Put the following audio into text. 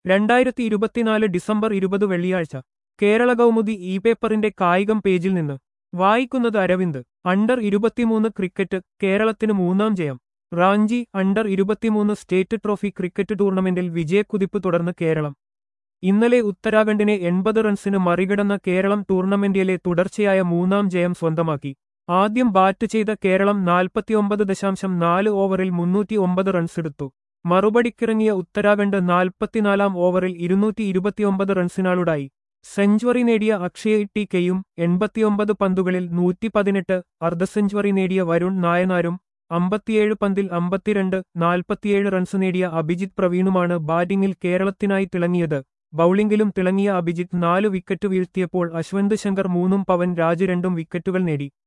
രണ്ടായിരത്തി ഇരുപത്തിനാല് ഡിസംബർ ഇരുപത് വെള്ളിയാഴ്ച കേരള കൗമുദി ഇ പേപ്പറിന്റെ കായികം പേജിൽ നിന്ന് വായിക്കുന്നത് അരവിന്ദ് അണ്ടർ ഇരുപത്തിമൂന്ന് ക്രിക്കറ്റ് കേരളത്തിന് മൂന്നാം ജയം റാഞ്ചി അണ്ടർ ഇരുപത്തിമൂന്ന് സ്റ്റേറ്റ് ട്രോഫി ക്രിക്കറ്റ് ടൂർണമെന്റിൽ വിജയക്കുതിപ്പ് തുടർന്ന് കേരളം ഇന്നലെ ഉത്തരാഖണ്ഡിനെ എൺപത് റൺസിന് മറികടന്ന കേരളം ടൂർണമെന്റിലെ തുടർച്ചയായ മൂന്നാം ജയം സ്വന്തമാക്കി ആദ്യം ബാറ്റ് ചെയ്ത കേരളം നാൽപ്പത്തിയൊമ്പത് ദശാംശം നാല് ഓവറിൽ മുന്നൂറ്റി ഒമ്പത് റൺസെടുത്തു മറുപടിക്കിറങ്ങിയ ഉത്തരാഖണ്ഡ് നാൽപ്പത്തിനാലാം ഓവറിൽ ഇരുന്നൂറ്റി ഇരുപത്തിയൊമ്പത് റൺസിനാളുടായി സെഞ്ചുറി നേടിയ അക്ഷയ് ടി കെയും എൺപത്തിയൊമ്പത് പന്തുകളിൽ നൂറ്റി പതിനെട്ട് അർദ്ധ സെഞ്ചുറി നേടിയ വരുൺ നായനാരും അമ്പത്തിയേഴ് പന്തിൽ അമ്പത്തിരണ്ട് നാൽപ്പത്തിയേഴ് റൺസ് നേടിയ അഭിജിത്ത് പ്രവീണുമാണ് ബാറ്റിംഗിൽ കേരളത്തിനായി തിളങ്ങിയത് ബൌളിംഗിലും തിളങ്ങിയ അഭിജിത്ത് നാല് വിക്കറ്റ് വീഴ്ത്തിയപ്പോൾ അശ്വന്ത് ശങ്കർ മൂന്നും പവൻ രാജ് രണ്ടും വിക്കറ്റുകൾ നേടി